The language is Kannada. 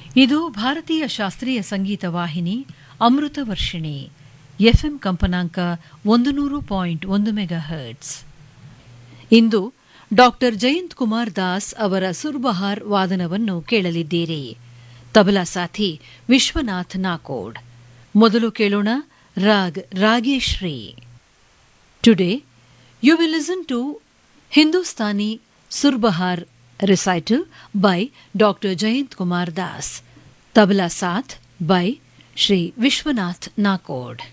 ಇದು ಭಾರತೀಯ ಶಾಸ್ತ್ರೀಯ ಸಂಗೀತ ವಾಹಿನಿ ಅಮೃತ ವರ್ಷಿಣಿ ಎಫ್ಎಂ ಕಂಪನಾಂಕ ಒಂದು ನೂರು ಪಾಯಿಂಟ್ ಒಂದು ಮೆಗಾ ಹರ್ಟ್ಸ್ ಇಂದು ಡಾಕ್ಟರ್ ಜಯಂತ್ ಕುಮಾರ್ ದಾಸ್ ಅವರ ಸುರ್ಬಹಾರ್ ವಾದನವನ್ನು ಕೇಳಲಿದ್ದೀರಿ ತಬಲಾ ಸಾಥಿ ವಿಶ್ವನಾಥ್ ನಾಕೋಡ್ ಮೊದಲು ಕೇಳೋಣ raag Rageshri today you will listen to Hindustani surbahar recital by Dr. Jayant Kumar Das. Tabla Saath by Shri Vishwanath Nakod.